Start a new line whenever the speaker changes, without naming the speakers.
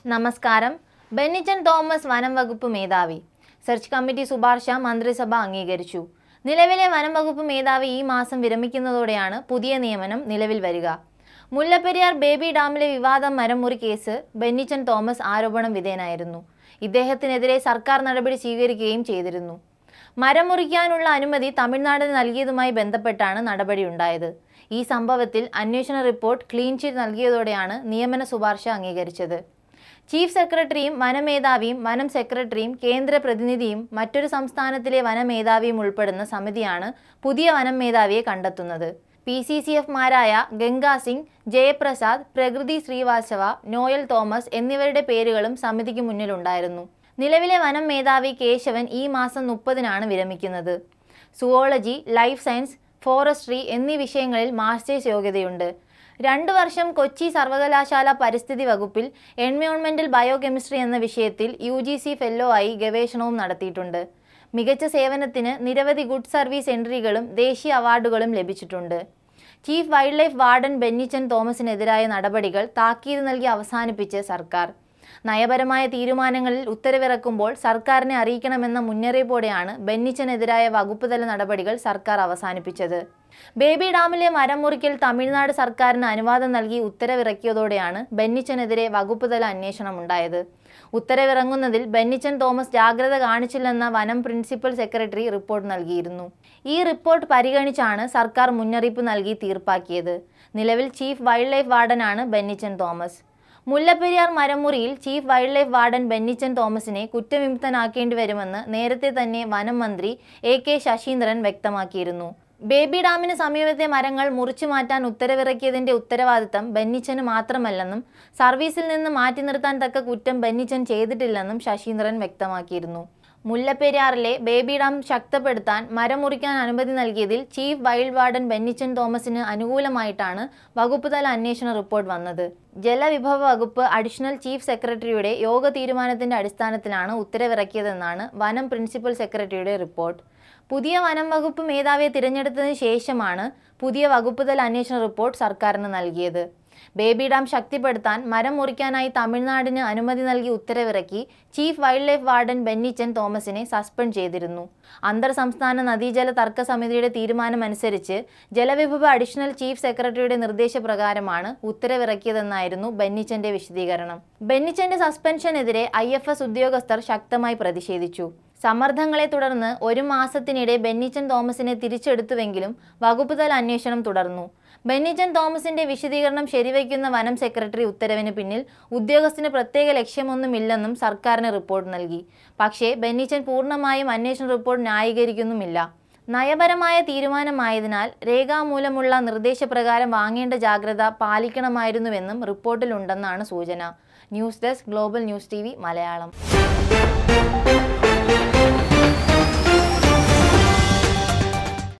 നമസ്കാരം ബെന്നിച്ചൻ തോമസ് വനം വകുപ്പ് മേധാവി സെർച്ച് കമ്മിറ്റി ശുപാർശ മന്ത്രിസഭ അംഗീകരിച്ചു നിലവിലെ വനം വകുപ്പ് മേധാവി ഈ മാസം വിരമിക്കുന്നതോടെയാണ് പുതിയ നിയമനം നിലവിൽ വരിക മുല്ലപ്പെരിയാർ ബേബി ഡാമിലെ വിവാദം മരംമുറി കേസ് ബെന്നിച്ചൻ തോമസ് ആരോപണം വിധേയനായിരുന്നു ഇദ്ദേഹത്തിനെതിരെ സർക്കാർ നടപടി സ്വീകരിക്കുകയും ചെയ്തിരുന്നു മരം മുറിക്കാനുള്ള അനുമതി തമിഴ്നാടിന് നൽകിയതുമായി ബന്ധപ്പെട്ടാണ് നടപടിയുണ്ടായത് ഈ സംഭവത്തിൽ അന്വേഷണ റിപ്പോർട്ട് ക്ലീൻ ചിറ്റ് നൽകിയതോടെയാണ് നിയമന ശുപാർശ അംഗീകരിച്ചത് ചീഫ് സെക്രട്ടറിയും വനമേധാവിയും വനം സെക്രട്ടറിയും കേന്ദ്ര പ്രതിനിധിയും മറ്റൊരു സംസ്ഥാനത്തിലെ വനമേധാവിയും ഉൾപ്പെടുന്ന സമിതിയാണ് പുതിയ വനം മേധാവിയെ കണ്ടെത്തുന്നത് പി സി സി എഫ്മാരായ ഗംഗാ സിംഗ് ജയപ്രസാദ് പ്രകൃതി ശ്രീവാസവ നോയൽ തോമസ് എന്നിവരുടെ പേരുകളും സമിതിക്ക് മുന്നിലുണ്ടായിരുന്നു നിലവിലെ വനം മേധാവി കേശവൻ ഈ മാസം മുപ്പതിനാണ് വിരമിക്കുന്നത് സുവോളജി ലൈഫ് സയൻസ് ഫോറസ്ട്രി എന്നീ വിഷയങ്ങളിൽ മാസ്റ്റേഴ്സ് യോഗ്യതയുണ്ട് രണ്ടു വർഷം കൊച്ചി സർവകലാശാല പരിസ്ഥിതി വകുപ്പിൽ എൻവയോൺമെന്റൽ ബയോകെമിസ്ട്രി എന്ന വിഷയത്തിൽ യു ജി സി ഫെല്ലോ ആയി ഗവേഷണവും നടത്തിയിട്ടുണ്ട് മികച്ച സേവനത്തിന് നിരവധി ഗുഡ് സർവീസ് എൻട്രികളും ദേശീയ അവാർഡുകളും ലഭിച്ചിട്ടുണ്ട് chief wildlife warden Bennichan തോമസിനെതിരായ നടപടികൾ താക്കീത് നൽകി അവസാനിപ്പിച്ച് സർക്കാർ നയപരമായ തീരുമാനങ്ങളിൽ ഉത്തരവിറക്കുമ്പോൾ സർക്കാരിനെ അറിയിക്കണമെന്ന മുന്നറിയിപ്പോടെയാണ് ബെന്നിച്ചനെതിരായ വകുപ്പുതല നടപടികൾ സർക്കാർ അവസാനിപ്പിച്ചത് ബേബി ഡാമിലെ മരം മുറിക്കൽ തമിഴ്നാട് സർക്കാരിന് അനുവാദം നൽകി ഉത്തരവിറക്കിയതോടെയാണ് ബെന്നിച്ചനെതിരെ വകുപ്പുതല അന്വേഷണം ഉണ്ടായത് ഉത്തരവിറങ്ങുന്നതിൽ ബെന്നിച്ചൻ തോമസ് ജാഗ്രത കാണിച്ചില്ലെന്ന വനം പ്രിൻസിപ്പൽ സെക്രട്ടറി റിപ്പോർട്ട് നൽകിയിരുന്നു ഈ റിപ്പോർട്ട് പരിഗണിച്ചാണ് സർക്കാർ മുന്നറിയിപ്പ് നൽകി തീർപ്പാക്കിയത് നിലവിൽ ചീഫ് വൈൽഡ് ലൈഫ് വാർഡനാണ് ബെന്നിച്ചൻ തോമസ് മുല്ലപ്പെരിയാർ മരമുറിയിൽ chief wildlife warden Bennichan തോമസിനെ കുറ്റവിമുക്തനാക്കേണ്ടി വരുമെന്ന് നേരത്തെ തന്നെ വനം മന്ത്രി എ കെ ശശീന്ദ്രൻ വ്യക്തമാക്കിയിരുന്നു ബേബി ഡാമിന് സമീപത്തെ മരങ്ങൾ മുറിച്ചു മാറ്റാൻ ഉത്തരവിറക്കിയതിന്റെ ഉത്തരവാദിത്തം ബെന്നിച്ചന് മാത്രമല്ലെന്നും സർവീസിൽ നിന്ന് മാറ്റി നിർത്താൻ തക്ക കുറ്റം ബെന്നിച്ചൻ ചെയ്തിട്ടില്ലെന്നും ശശീന്ദ്രൻ വ്യക്തമാക്കിയിരുന്നു മുല്ലപ്പെരിയാറിലെ ബേബി ഡാം ശക്തപ്പെടുത്താൻ മരം മുറിക്കാൻ അനുമതി നൽകിയതിൽ ചീഫ് വൈൽഡ് വാർഡൻ ബെന്നിച്ചൻ തോമസിന് അനുകൂലമായിട്ടാണ് വകുപ്പുതല അന്വേഷണ റിപ്പോർട്ട് വന്നത് ജലവിഭവ വകുപ്പ് അഡീഷണൽ ചീഫ് സെക്രട്ടറിയുടെ യോഗ തീരുമാനത്തിന്റെ അടിസ്ഥാനത്തിലാണ് ഉത്തരവിറക്കിയതെന്നാണ് വനം പ്രിൻസിപ്പൽ സെക്രട്ടറിയുടെ റിപ്പോർട്ട് പുതിയ വനം വകുപ്പ് മേധാവിയെ തിരഞ്ഞെടുത്തതിന് ശേഷമാണ് പുതിയ വകുപ്പുതല അന്വേഷണ റിപ്പോർട്ട് സർക്കാരിന് നൽകിയത് ബേബി ഡാം ശക്തിപ്പെടുത്താൻ മരം മുറിക്കാനായി തമിഴ്നാടിന് അനുമതി നൽകി ഉത്തരവിറക്കി chief wildlife warden Bennichan തോമസിനെ സസ്പെൻഡ് ചെയ്തിരുന്നു അന്തർ സംസ്ഥാന നദീജല തർക്ക സമിതിയുടെ തീരുമാനമനുസരിച്ച് ജലവിഭവ അഡീഷണൽ ചീഫ് സെക്രട്ടറിയുടെ നിർദ്ദേശപ്രകാരമാണ് ഉത്തരവിറക്കിയതെന്നായിരുന്നു ബെന്നിച്ചന്റെ വിശദീകരണം ബെന്നിച്ചന്റെ സസ്പെൻഷനെതിരെ ഐ ഉദ്യോഗസ്ഥർ ശക്തമായി പ്രതിഷേധിച്ചു സമ്മർദ്ദങ്ങളെ തുടർന്ന് ഒരു മാസത്തിനിടെ ബെന്നിച്ചൻ തോമസിനെ തിരിച്ചെടുത്തുവെങ്കിലും വകുപ്പുതല അന്വേഷണം തുടർന്നു ബെന്നിച്ചൻ തോമസിന്റെ വിശദീകരണം ശരിവയ്ക്കുന്ന വനം സെക്രട്ടറി ഉത്തരവിന് പിന്നിൽ ഉദ്യോഗസ്ഥന് പ്രത്യേക ലക്ഷ്യമൊന്നുമില്ലെന്നും സർക്കാരിന് റിപ്പോർട്ട് നൽകി പക്ഷേ ബെന്നിച്ചൻ പൂർണ്ണമായും അന്വേഷണ റിപ്പോർട്ട് ന്യായീകരിക്കുന്നുമില്ല നയപരമായ തീരുമാനമായതിനാൽ രേഖാമൂലമുള്ള നിർദ്ദേശപ്രകാരം വാങ്ങേണ്ട ജാഗ്രത പാലിക്കണമായിരുന്നുവെന്നും റിപ്പോർട്ടിലുണ്ടെന്നാണ് സൂചന news desk global news T Malayalam